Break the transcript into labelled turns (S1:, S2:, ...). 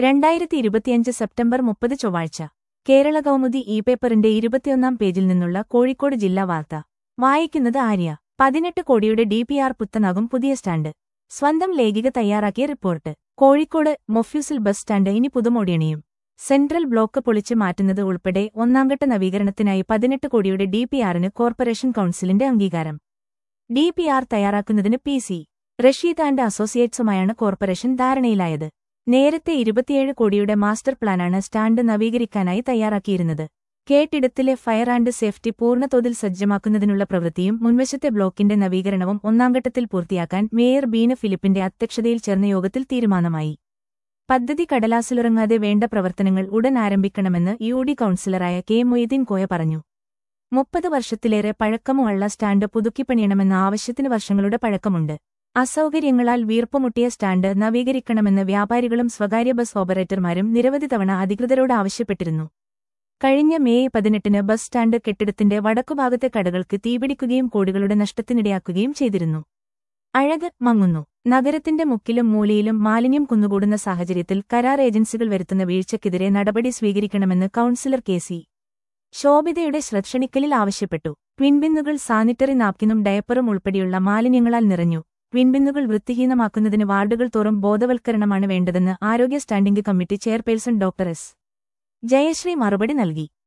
S1: രണ്ടായിരത്തി ഇരുപത്തിയഞ്ച് സെപ്റ്റംബർ മുപ്പത് ചൊവ്വാഴ്ച കേരള കൗമുദി ഇ പേപ്പറിന്റെ ഇരുപത്തിയൊന്നാം പേജിൽ നിന്നുള്ള കോഴിക്കോട് ജില്ലാ വാർത്ത വായിക്കുന്നത് ആര്യ പതിനെട്ട് കോടിയുടെ ഡി പി ആർ പുത്തനാകും പുതിയ സ്റ്റാൻഡ് സ്വന്തം ലേഖിക തയ്യാറാക്കിയ report Kozhikode mofussil bus stand ഇനി പുതുമോടിയണിയും സെൻട്രൽ ബ്ലോക്ക് പൊളിച്ചു മാറ്റുന്നത് ഉൾപ്പെടെ ഒന്നാംഘട്ട നവീകരണത്തിനായി പതിനെട്ട് കോടിയുടെ ഡി പി ആറിന് കോർപ്പറേഷൻ കൌൺസിലിന്റെ അംഗീകാരം ഡി പി ആർ തയ്യാറാക്കുന്നതിന് പി സി റഷീദ് ആൻഡ് അസോസിയേറ്റ്സുമായാണ് കോർപ്പറേഷൻ ധാരണയിലായത് നേരത്തെ ഇരുപത്തിയേഴ് കോടിയുടെ മാസ്റ്റർ പ്ലാനാണ് സ്റ്റാൻഡ് നവീകരിക്കാനായി തയ്യാറാക്കിയിരുന്നത് കേട്ടിടത്തിലെ ഫയർ ആൻഡ് സേഫ്റ്റി പൂർണ്ണതോതിൽ സജ്ജമാക്കുന്നതിനുള്ള പ്രവൃത്തിയും മുൻവശത്തെ ബ്ലോക്കിന്റെ നവീകരണവും ഒന്നാംഘട്ടത്തിൽ പൂർത്തിയാക്കാൻ മേയർ ബീന ഫിലിപ്പിന്റെ അധ്യക്ഷതയിൽ ചേർന്ന യോഗത്തിൽ തീരുമാനമായി പദ്ധതി കടലാസിലുറങ്ങാതെ വേണ്ട പ്രവർത്തനങ്ങൾ ഉടൻ ആരംഭിക്കണമെന്ന് യു ഡി കൌൺസിലറായ കെ മൊയ്തീൻ കോയ പറഞ്ഞു മുപ്പത് വർഷത്തിലേറെ പഴക്കമുള്ള സ്റ്റാൻഡ് പുതുക്കിപ്പണിയണമെന്ന ആവശ്യത്തിന് വർഷങ്ങളുടെ പഴക്കമുണ്ട് അസൗകര്യങ്ങളാൽ വീർപ്പുമുട്ടിയ സ്റ്റാൻഡ് നവീകരിക്കണമെന്ന് വ്യാപാരികളും സ്വകാര്യ ബസ് ഓപ്പറേറ്റർമാരും നിരവധി തവണ അധികൃതരോട് ആവശ്യപ്പെട്ടിരുന്നു കഴിഞ്ഞ മെയ് പതിനെട്ടിന് ബസ് സ്റ്റാൻഡ് കെട്ടിടത്തിന്റെ വടക്കുഭാഗത്തെ കടകൾക്ക് തീപിടിക്കുകയും കോടികളുടെ നഷ്ടത്തിനിടയാക്കുകയും ചെയ്തിരുന്നു അഴക് മങ്ങുന്നു നഗരത്തിന്റെ മുക്കിലും മൂലയിലും മാലിന്യം കുന്നുകൂടുന്ന സാഹചര്യത്തിൽ കരാർ ഏജൻസികൾ വരുത്തുന്ന വീഴ്ചയ്ക്കെതിരെ നടപടി സ്വീകരിക്കണമെന്ന് കൌൺസിലർ കെ സി ശോഭിതയുടെ ശ്രദ്ധണിക്കലിൽ ആവശ്യപ്പെട്ടു ട്വിൻബിന്നുകൾ സാനിറ്ററി നാപ്കിനും ഡയപ്പറും ഉൾപ്പെടെയുള്ള മാലിന്യങ്ങളാൽ നിറഞ്ഞു ട്വിൻബിന്നുകൾ വൃത്തിഹീനമാക്കുന്നതിന് വാർഡുകൾ തോറും ബോധവൽക്കരണമാണ് വേണ്ടതെന്ന് ആരോഗ്യ standing committee chairperson doctor S Jayasree മറുപടി നൽകി